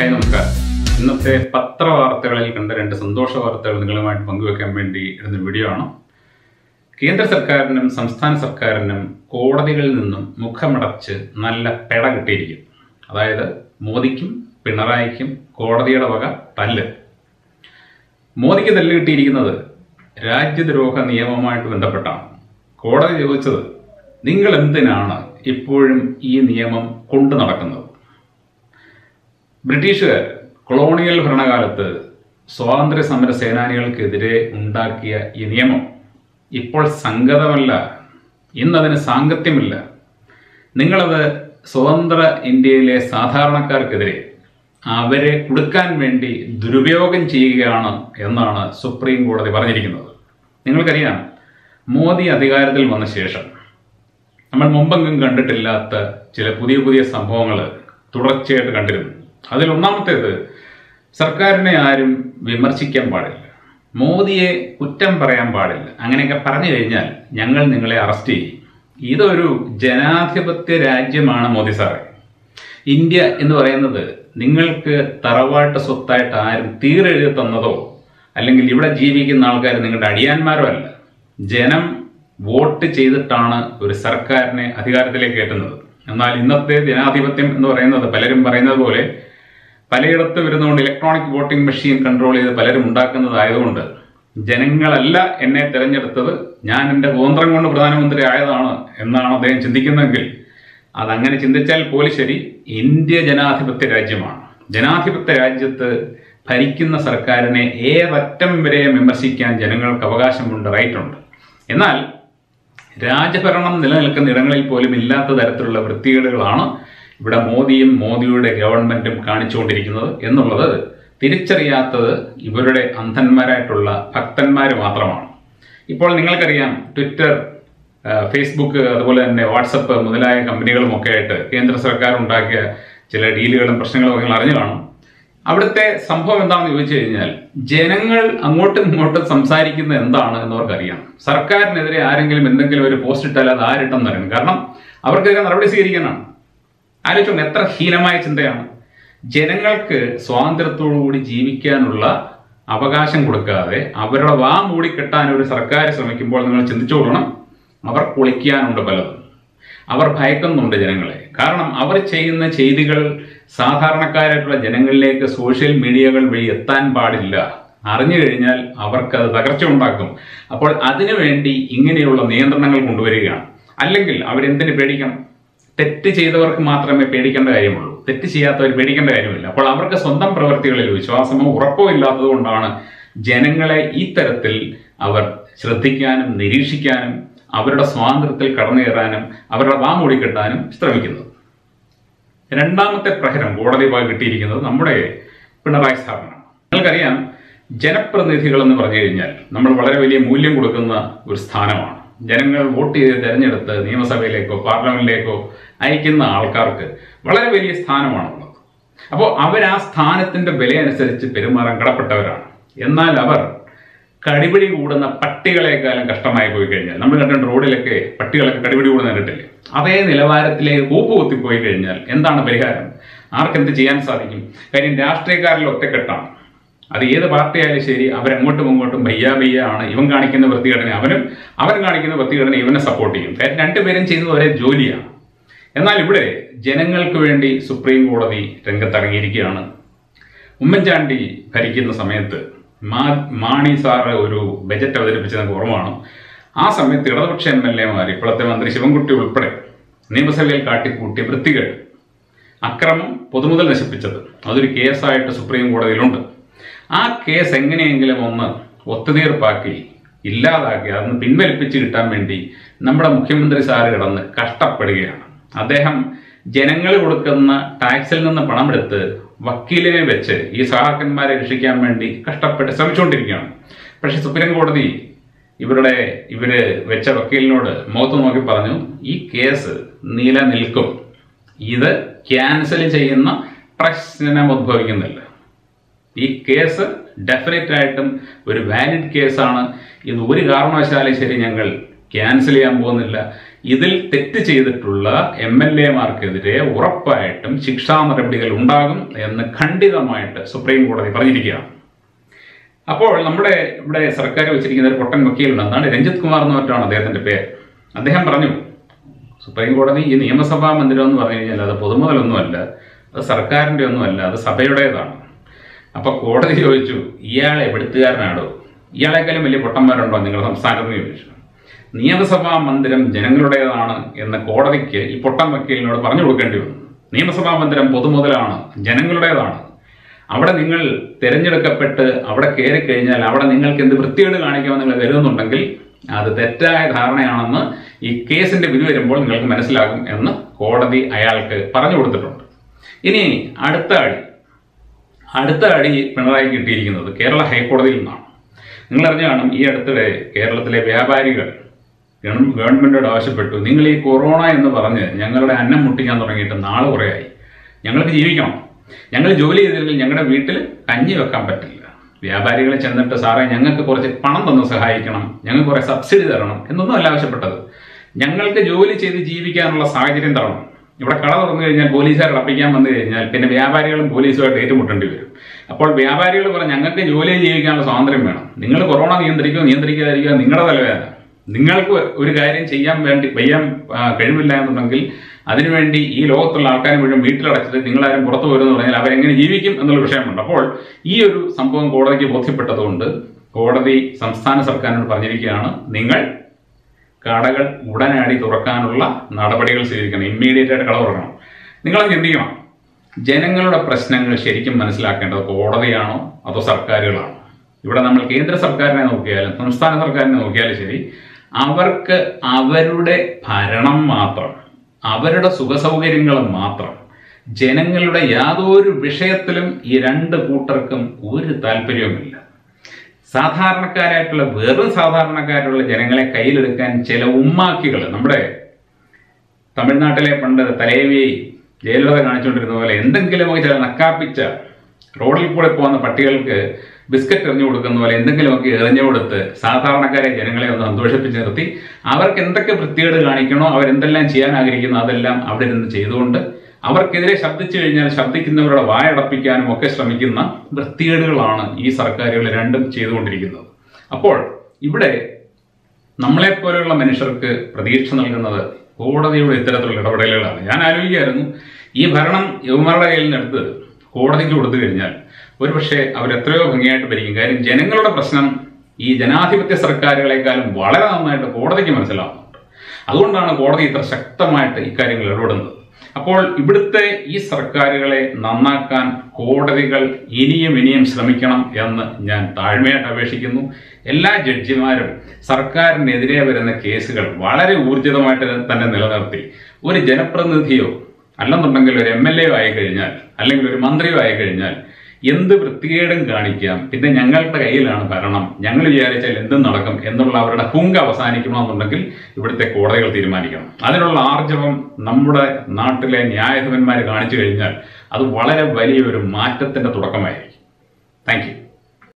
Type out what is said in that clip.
hi നമസ്കാരം ഇന്നത്തെ പത്രവാർത്തകളിൽ കണ്ട രണ്ട് സന്തോഷ വാർത്തകൾ നിങ്ങളുമായിട്ട് പങ്കുവെക്കാൻ വേണ്ടി ഇടുന്ന വീഡിയോ ആണ് കേന്ദ്ര സർക്കാരിനും സംസ്ഥാന സർക്കാരിനും കോടതികളിൽ നിന്നും മുഖമടച്ച് നല്ല പെട കിട്ടിയിരിക്കുന്നു അതായത് മോദിക്കും പിണറായിക്കും കോടതിയുടെ വക തല്ല് മോദിക്ക് തല്ല് കിട്ടിയിരിക്കുന്നത് രാജ്യദ്രോഹ നിയമവുമായിട്ട് ബന്ധപ്പെട്ടാണ് കോടതി ചോദിച്ചത് നിങ്ങൾ എന്തിനാണ് ഇപ്പോഴും ഈ നിയമം കൊണ്ടു നടക്കുന്നത് ബ്രിട്ടീഷുകാർ കൊളോണിയൽ ഭരണകാലത്ത് സ്വാതന്ത്ര്യ സമര സേനാനികൾക്കെതിരെ ഉണ്ടാക്കിയ ഈ നിയമം ഇപ്പോൾ സംഗതമല്ല ഇന്നതിന് സാങ്കത്യമില്ല നിങ്ങളത് സ്വതന്ത്ര ഇന്ത്യയിലെ സാധാരണക്കാർക്കെതിരെ അവരെ കൊടുക്കാൻ വേണ്ടി ദുരുപയോഗം ചെയ്യുകയാണ് എന്നാണ് സുപ്രീം കോടതി പറഞ്ഞിരിക്കുന്നത് നിങ്ങൾക്കറിയാം മോദി അധികാരത്തിൽ വന്ന ശേഷം നമ്മൾ മുമ്പെങ്കും കണ്ടിട്ടില്ലാത്ത ചില പുതിയ പുതിയ സംഭവങ്ങൾ തുടർച്ചയായിട്ട് കണ്ടിരുന്നു അതിൽ ഒന്നാമത്തേത് സർക്കാരിനെ ആരും വിമർശിക്കാൻ പാടില്ല മോദിയെ കുറ്റം പറയാൻ പാടില്ല അങ്ങനെയൊക്കെ പറഞ്ഞു കഴിഞ്ഞാൽ ഞങ്ങൾ നിങ്ങളെ അറസ്റ്റ് ചെയ്യും ഇതൊരു ജനാധിപത്യ രാജ്യമാണ് മോദി സാറേ ഇന്ത്യ എന്ന് പറയുന്നത് നിങ്ങൾക്ക് തറവാട്ട് സ്വത്തായിട്ട് ആരും തീരെഴുതി തന്നതോ അല്ലെങ്കിൽ ഇവിടെ ജീവിക്കുന്ന ആൾക്കാർ നിങ്ങളുടെ അടിയാന്മാരോ അല്ല ജനം വോട്ട് ചെയ്തിട്ടാണ് ഒരു സർക്കാരിനെ അധികാരത്തിലേക്ക് കയറ്റുന്നത് എന്നാൽ ഇന്നത്തെ ജനാധിപത്യം എന്ന് പറയുന്നത് പലരും പറയുന്നത് പോലെ പലയിടത്ത് വരുന്നതുകൊണ്ട് ഇലക്ട്രോണിക് വോട്ടിംഗ് മെഷീൻ കൺട്രോൾ ചെയ്ത് പലരും ഉണ്ടാക്കുന്നതായതുകൊണ്ട് ജനങ്ങളല്ല എന്നെ തിരഞ്ഞെടുത്തത് ഞാൻ എൻ്റെ ഗോന്ത്രം കൊണ്ട് പ്രധാനമന്ത്രി ആയതാണ് എന്നാണ് അദ്ദേഹം ചിന്തിക്കുന്നതെങ്കിൽ അതങ്ങനെ ചിന്തിച്ചാൽ പോലും ശരി ഇന്ത്യ ജനാധിപത്യ രാജ്യമാണ് ജനാധിപത്യ രാജ്യത്ത് ഭരിക്കുന്ന സർക്കാരിനെ ഏതറ്റം വരെ വിമർശിക്കാൻ ജനങ്ങൾക്ക് അവകാശമുണ്ട് റൈറ്റ് ഉണ്ട് എന്നാൽ രാജഭരണം നിലനിൽക്കുന്ന ഇടങ്ങളിൽ പോലും ഇല്ലാത്ത തരത്തിലുള്ള വൃത്തികേടുകളാണ് ഇവിടെ മോദിയും മോദിയുടെ ഗവൺമെന്റും കാണിച്ചുകൊണ്ടിരിക്കുന്നത് എന്നുള്ളത് തിരിച്ചറിയാത്തത് ഇവരുടെ അന്ധന്മാരായിട്ടുള്ള ഭക്തന്മാർ മാത്രമാണ് ഇപ്പോൾ നിങ്ങൾക്കറിയാം ട്വിറ്റർ ആ, ഫേസ്ബുക്ക് അതുപോലെ തന്നെ വാട്സപ്പ് മുതലായ കമ്പനികളും ഒക്കെ ആയിട്ട് കേന്ദ്ര സർക്കാർ ഉണ്ടാക്കിയ ചില ഡീലുകളും പ്രശ്നങ്ങളും ഒക്കെ നിങ്ങൾ അറിഞ്ഞു കാണും അവിടുത്തെ സംഭവം എന്താണെന്ന് ചോദിച്ചു കഴിഞ്ഞാൽ ജനങ്ങൾ അങ്ങോട്ടും ഇങ്ങോട്ടും സംസാരിക്കുന്നത് എന്താണ് എന്നവർക്ക് അറിയാം സർക്കാരിനെതിരെ ആരെങ്കിലും എന്തെങ്കിലും ഒരു പോസ്റ്റ് ഇട്ടാൽ അത് ആരിട്ടെന്ന് അറിയണം കാരണം അവർക്കെതിരെ നടപടി സ്വീകരിക്കാനാണ് ആലോചിച്ചോണ്ട് എത്ര ഹീനമായ ചിന്തയാണ് ജനങ്ങൾക്ക് സ്വാതന്ത്ര്യത്തോടുകൂടി ജീവിക്കാനുള്ള അവകാശം കൊടുക്കാതെ അവരുടെ വാ മൂടിക്കെട്ടാൻ ഒരു സർക്കാർ ശ്രമിക്കുമ്പോൾ നിങ്ങൾ ചിന്തിച്ചുകൊള്ളണം അവർ പൊളിക്കാനുണ്ട് പലതും അവർ ഭയക്കുന്നുണ്ട് ജനങ്ങളെ കാരണം അവർ ചെയ്യുന്ന ചെയ്തികൾ സാധാരണക്കാരായിട്ടുള്ള ജനങ്ങളിലേക്ക് സോഷ്യൽ മീഡിയകൾ വഴി എത്താൻ പാടില്ല അറിഞ്ഞു കഴിഞ്ഞാൽ അവർക്കത് തകർച്ച ഉണ്ടാക്കും അപ്പോൾ അതിനുവേണ്ടി ഇങ്ങനെയുള്ള നിയന്ത്രണങ്ങൾ കൊണ്ടുവരികയാണ് അല്ലെങ്കിൽ അവരെന്തിന് പേടിക്കണം തെറ്റ് ചെയ്തവർക്ക് മാത്രമേ പേടിക്കേണ്ട കാര്യമുള്ളൂ തെറ്റ് ചെയ്യാത്തവർ പേടിക്കേണ്ട കാര്യമില്ല അപ്പോൾ അവർക്ക് സ്വന്തം പ്രവൃത്തികളിൽ വിശ്വാസമോ ഉറപ്പോ ഇല്ലാത്തത് കൊണ്ടാണ് ജനങ്ങളെ ഈ തരത്തിൽ അവർ ശ്രദ്ധിക്കാനും നിരീക്ഷിക്കാനും അവരുടെ സ്വാതന്ത്ര്യത്തിൽ കടന്നു കയറാനും അവരുടെ വാ മൂടിക്കെട്ടാനും ശ്രമിക്കുന്നത് രണ്ടാമത്തെ പ്രഹരം കോടതി ഭാഗം കിട്ടിയിരിക്കുന്നത് നമ്മുടെ പിണറായി സാറിനാണ് നിങ്ങൾക്കറിയാം ജനപ്രതിനിധികൾ എന്ന് പറഞ്ഞു കഴിഞ്ഞാൽ നമ്മൾ വളരെ വലിയ മൂല്യം കൊടുക്കുന്ന ഒരു സ്ഥാനമാണ് ജനങ്ങൾ വോട്ട് ചെയ്ത് തെരഞ്ഞെടുത്ത് നിയമസഭയിലേക്കോ പാർലമെന്റിലേക്കോ അയക്കുന്ന ആൾക്കാർക്ക് വളരെ വലിയ സ്ഥാനമാണുള്ളത് അപ്പോൾ അവർ ആ സ്ഥാനത്തിന്റെ വിലയനുസരിച്ച് പെരുമാറാൻ കടപ്പെട്ടവരാണ് എന്നാൽ അവർ കടിപിടി കൂടുന്ന പട്ടികളെക്കാളും കഷ്ടമായി പോയി കഴിഞ്ഞാൽ നമ്മൾ കണ്ടിട്ടുണ്ട് റോഡിലൊക്കെ പട്ടികളൊക്കെ കടിപിടി കൂടുന്ന കണ്ടിട്ടില്ലേ അതേ നിലവാരത്തിലേക്ക് കൂപ്പ് കുത്തിപ്പോയി കഴിഞ്ഞാൽ എന്താണ് പരിഹാരം ആർക്കെന്ത് ചെയ്യാൻ സാധിക്കും കാര്യം രാഷ്ട്രീയക്കാരിൽ ഒറ്റക്കെട്ടാണ് അത് ഏത് പാർട്ടി ആയാലും ശരി അവരങ്ങോട്ടും ഇങ്ങോട്ടും ഭയ്യ ഭയ്യ ആണ് ഇവൻ കാണിക്കുന്ന വൃത്തിഘടന അവനും അവൻ കാണിക്കുന്ന വൃത്തിഘടന ഇവനെ സപ്പോർട്ട് ചെയ്യും കാര്യം രണ്ടുപേരും ചെയ്യുന്നത് ഒരേ ജോലിയാണ് എന്നാൽ ഇവിടെ ജനങ്ങൾക്ക് വേണ്ടി സുപ്രീം കോടതി രംഗത്തിറങ്ങിയിരിക്കുകയാണ് ഉമ്മൻചാണ്ടി ഭരിക്കുന്ന സമയത്ത് മാ മാണി സാറ് ഒരു ബജറ്റ് അവതരിപ്പിച്ചത് നമുക്ക് ഓർമ്മയാണ് ആ സമയത്ത് ഇടതുപക്ഷ എം എൽ എമാർ ഇപ്പോഴത്തെ മന്ത്രി ശിവൻകുട്ടി ഉൾപ്പെടെ നിയമസഭയിൽ കാട്ടിക്കൂട്ടിയ വൃത്തികേട് അക്രമം പൊതുമുതൽ നശിപ്പിച്ചത് അതൊരു കേസായിട്ട് സുപ്രീം കോടതിയിലുണ്ട് ആ കേസ് എങ്ങനെയെങ്കിലും ഒന്ന് ഒത്തുതീർപ്പാക്കി ഇല്ലാതാക്കി അതൊന്ന് പിൻവലിപ്പിച്ച് കിട്ടാൻ വേണ്ടി നമ്മുടെ മുഖ്യമന്ത്രി സാറ് കിടന്ന് കഷ്ടപ്പെടുകയാണ് അദ്ദേഹം ജനങ്ങൾ കൊടുക്കുന്ന ടാക്സിൽ നിന്ന് പണമെടുത്ത് വക്കീലിനെ വെച്ച് ഈ സഹാക്കന്മാരെ രക്ഷിക്കാൻ വേണ്ടി കഷ്ടപ്പെട്ട് ശ്രമിച്ചുകൊണ്ടിരിക്കുകയാണ് പക്ഷെ സുപ്രീം കോടതി ഇവരുടെ ഇവര് വെച്ച വക്കീലിനോട് മുഖത്ത് നോക്കി പറഞ്ഞു ഈ കേസ് നിലനിൽക്കും ഇത് ക്യാൻസൽ ചെയ്യുന്ന പ്രശ്നം ഉദ്ഭവിക്കുന്നില്ല ഈ കേസ് ഡെഫിനറ്റ് ആയിട്ടും ഒരു വാലിഡ് കേസാണ് ഇത് ഒരു കാരണവശാലും ശരി ഞങ്ങൾ ക്യാൻസൽ ചെയ്യാൻ പോകുന്നില്ല ഇതിൽ തെറ്റ് ചെയ്തിട്ടുള്ള എം എൽ എമാർക്കെതിരെ ഉറപ്പായിട്ടും ശിക്ഷാ നടപടികൾ ഉണ്ടാകും എന്ന് ഖണ്ഡിതമായിട്ട് സുപ്രീം കോടതി പറഞ്ഞിരിക്കുകയാണ് അപ്പോൾ നമ്മുടെ ഇവിടെ സർക്കാർ വെച്ചിരിക്കുന്ന ഒരു പൊട്ടൻ വക്കീലുണ്ട് എന്താണ് രഞ്ജിത് കുമാർ എന്ന് മറ്റാണ് അദ്ദേഹത്തിന്റെ പേര് അദ്ദേഹം പറഞ്ഞു സുപ്രീം കോടതി ഈ നിയമസഭാ മന്ദിരം എന്ന് പറഞ്ഞു കഴിഞ്ഞാൽ അത് പൊതുമുതലൊന്നുമല്ല അത് സർക്കാരിന്റെ ഒന്നുമല്ല അത് സഭയുടേതാണ് അപ്പൊ കോടതി ചോദിച്ചു ഇയാൾ എവിടുത്തുകാരനാണോ ഇയാളെക്കാളും വലിയ പൊട്ടന്മാരുണ്ടോ നിങ്ങളുടെ സംസ്ഥാനത്ത് എന്ന് ചോദിച്ചു നിയമസഭാ മന്ദിരം ജനങ്ങളുടേതാണ് എന്ന് കോടതിക്ക് ഈ പൊട്ടൻ വക്കീലിനോട് പറഞ്ഞു കൊടുക്കേണ്ടി വന്നു നിയമസഭാ മന്ദിരം പൊതുമുതലാണ് ജനങ്ങളുടേതാണ് അവിടെ നിങ്ങൾ തിരഞ്ഞെടുക്കപ്പെട്ട് അവിടെ കയറി കഴിഞ്ഞാൽ അവിടെ നിങ്ങൾക്ക് എന്ത് വൃത്തികേട് കാണിക്കാമെന്ന് നിങ്ങൾ കരുതുന്നുണ്ടെങ്കിൽ അത് തെറ്റായ ധാരണയാണെന്ന് ഈ കേസിന്റെ വിധി വരുമ്പോൾ നിങ്ങൾക്ക് മനസ്സിലാകും എന്ന് കോടതി അയാൾക്ക് പറഞ്ഞു കൊടുത്തിട്ടുണ്ട് ഇനി അടുത്ത അടി അടുത്ത അടി പിണറായി കിട്ടിയിരിക്കുന്നത് കേരള ഹൈക്കോടതിയിൽ നിന്നാണ് നിങ്ങൾ അറിഞ്ഞ കാണും ഈ അടുത്തിടെ കേരളത്തിലെ വ്യാപാരികൾ ഗവൺ- ഗവൺമെന്റിനോട് ആവശ്യപ്പെട്ടു നിങ്ങൾ ഈ കൊറോണ എന്ന് പറഞ്ഞ് ഞങ്ങളുടെ അന്നം മുട്ടിക്കാൻ തുടങ്ങിയിട്ട് നാളെ കുറേയായി ഞങ്ങൾക്ക് ജീവിക്കണം ഞങ്ങൾ ജോലി ചെയ്തില്ലെങ്കിൽ ഞങ്ങളുടെ വീട്ടിൽ കഞ്ഞി വെക്കാൻ പറ്റില്ല വ്യാപാരികളെ ചെന്നിട്ട് സാറേ ഞങ്ങൾക്ക് കുറച്ച് പണം തന്ന് സഹായിക്കണം ഞങ്ങൾക്ക് കുറേ സബ്സിഡി തരണം എന്നൊന്നും അല്ല ആവശ്യപ്പെട്ടത് ഞങ്ങൾക്ക് ജോലി ചെയ്ത് ജീവിക്കാനുള്ള സാഹചര്യം തരണം ഇവിടെ കട തുറന്നു കഴിഞ്ഞാൽ പോലീസുകാർ അടപ്പിക്കാൻ വന്നു കഴിഞ്ഞാൽ പിന്നെ വ്യാപാരികളും പോലീസുമായിട്ട് ഏറ്റുമുട്ടേണ്ടി വരും അപ്പോൾ വ്യാപാരികൾ പറഞ്ഞ് ഞങ്ങൾക്ക് ജോലി ജീവിക്കാനുള്ള സ്വാതന്ത്ര്യം വേണം നിങ്ങൾ കൊറോണ നിയന്ത്രിക്കുക നിയന്ത്രിക്കാതിരിക്കുക നിങ്ങളുടെ തലവേദന നിങ്ങൾക്ക് ഒരു കാര്യം ചെയ്യാൻ വേണ്ടി ചെയ്യാൻ ആ, കഴിവില്ല എന്നുണ്ടെങ്കിൽ അതിനുവേണ്ടി ഈ ലോകത്തുള്ള ആൾക്കാരെ മുഴുവൻ വീട്ടിലടച്ചിട്ട് നിങ്ങളാരും പുറത്തു വരുമെന്ന് പറഞ്ഞാൽ അവരെങ്ങനെ ജീവിക്കും എന്നുള്ള വിഷയമുണ്ട് അപ്പോൾ ഈ ഒരു സംഭവം കോടതിക്ക് ബോധ്യപ്പെട്ടതുകൊണ്ട് കോടതി സംസ്ഥാന സർക്കാരിനോട് പറഞ്ഞിരിക്കുകയാണ് നിങ്ങൾ കടകൾ ഉടനടി തുറക്കാനുള്ള നടപടികൾ സ്വീകരിക്കണം ഇമ്മീഡിയറ്റ് ആയിട്ട് കട തുറക്കണം നിങ്ങൾ ചിന്തിക്കണം ജനങ്ങളുടെ പ്രശ്നങ്ങൾ ശരിക്കും മനസ്സിലാക്കേണ്ടത് കോടതിയാണോ അതോ സർക്കാരുകളാണോ ഇവിടെ നമ്മൾ കേന്ദ്ര സർക്കാരിനെ നോക്കിയാലും സംസ്ഥാന സർക്കാരിനെ നോക്കിയാലും ശരി അവർക്ക് അവരുടെ ഭരണം മാത്രം അവരുടെ സുഖസൗകര്യങ്ങൾ മാത്രം ജനങ്ങളുടെ യാതൊരു വിഷയത്തിലും ഈ രണ്ട് കൂട്ടർക്കും ഒരു താല്പര്യവുമില്ല സാധാരണക്കാരായിട്ടുള്ള വെറും സാധാരണക്കാരുള്ള ജനങ്ങളെ കയ്യിലെടുക്കാൻ ചില ഉമ്മാക്കികൾ നമ്മുടെ തമിഴ്നാട്ടിലെ പണ്ട് തലേവി ജയലളിത കാണിച്ചുകൊണ്ടിരുന്ന പോലെ എന്തെങ്കിലുമൊക്കെ ചില നക്കാപ്പിച്ച റോഡിൽ കൂടെ പോകുന്ന പട്ടികൾക്ക് ബിസ്ക്കറ്റ് എറിഞ്ഞു കൊടുക്കുന്ന പോലെ എന്തെങ്കിലുമൊക്കെ എറിഞ്ഞു കൊടുത്ത് സാധാരണക്കാരെ ജനങ്ങളെ ഒന്ന് സന്തോഷിപ്പിച്ച് നിർത്തി അവർക്ക് എന്തൊക്കെ വൃത്തികേട് കാണിക്കണോ അവരെന്തെല്ലാം ചെയ്യാൻ ആഗ്രഹിക്കുന്നു അതെല്ലാം അവിടെ ഇരുന്ന് ചെയ്തുകൊണ്ട് അവർക്കെതിരെ ശബ്ദിച്ചു കഴിഞ്ഞാൽ ശബ്ദിക്കുന്നവരുടെ വായടപ്പിക്കാനും ഒക്കെ ശ്രമിക്കുന്ന വൃത്തികേടുകളാണ് ഈ സർക്കാരുകൾ രണ്ടും ചെയ്തുകൊണ്ടിരിക്കുന്നത് അപ്പോൾ ഇവിടെ നമ്മളെപ്പോലെയുള്ള മനുഷ്യർക്ക് പ്രതീക്ഷ നൽകുന്നത് കോടതിയുടെ ഇത്തരത്തിലുള്ള ഇടപെടലുകളാണ് ഞാൻ ആലോചിക്കായിരുന്നു ഈ ഭരണം യുവമാരുടെ കയ്യിൽ നിന്ന് എടുത്ത് കോടതിക്ക് കൊടുത്തു കഴിഞ്ഞാൽ ഒരുപക്ഷെ അവർ എത്രയോ ഭംഗിയായിട്ട് ഭരിക്കും കാര്യം ജനങ്ങളുടെ പ്രശ്നം ഈ ജനാധിപത്യ സർക്കാരുകളെക്കാളും വളരെ നന്നായിട്ട് കോടതിക്ക് മനസ്സിലാവുന്നുണ്ട് അതുകൊണ്ടാണ് കോടതി ഇത്ര ശക്തമായിട്ട് ഇക്കാര്യങ്ങൾ ഇടപെടുന്നത് അപ്പോൾ ഇവിടുത്തെ ഈ സർക്കാരുകളെ നന്നാക്കാൻ കോടതികൾ ഇനിയും ഇനിയും ശ്രമിക്കണം എന്ന് ഞാൻ താഴ്മയായിട്ട് അപേക്ഷിക്കുന്നു എല്ലാ ജഡ്ജിമാരും സർക്കാരിനെതിരെ വരുന്ന കേസുകൾ വളരെ ഊർജിതമായിട്ട് തന്നെ നിലനിർത്തി ഒരു ജനപ്രതിനിധിയോ അല്ലെന്നുണ്ടെങ്കിൽ ഒരു എം എൽ എ ആയി കഴിഞ്ഞാൽ അല്ലെങ്കിൽ ഒരു മന്ത്രിയോ ആയി കഴിഞ്ഞാൽ എന്ത് വൃത്തികേടും കാണിക്കാം പിന്നെ ഞങ്ങളുടെ കയ്യിലാണ് ഭരണം ഞങ്ങൾ വിചാരിച്ചാൽ എന്തും നടക്കും എന്നുള്ള അവരുടെ ഹുങ്ക് അവസാനിക്കണമെന്നുണ്ടെങ്കിൽ ഇവിടുത്തെ കോടതികൾ തീരുമാനിക്കണം അതിനുള്ള ആർജവം നമ്മുടെ നാട്ടിലെ ന്യായാധിപന്മാർ കാണിച്ചു കഴിഞ്ഞാൽ അത് വളരെ വലിയൊരു മാറ്റത്തിന്റെ തുടക്കമായിരിക്കും താങ്ക് യു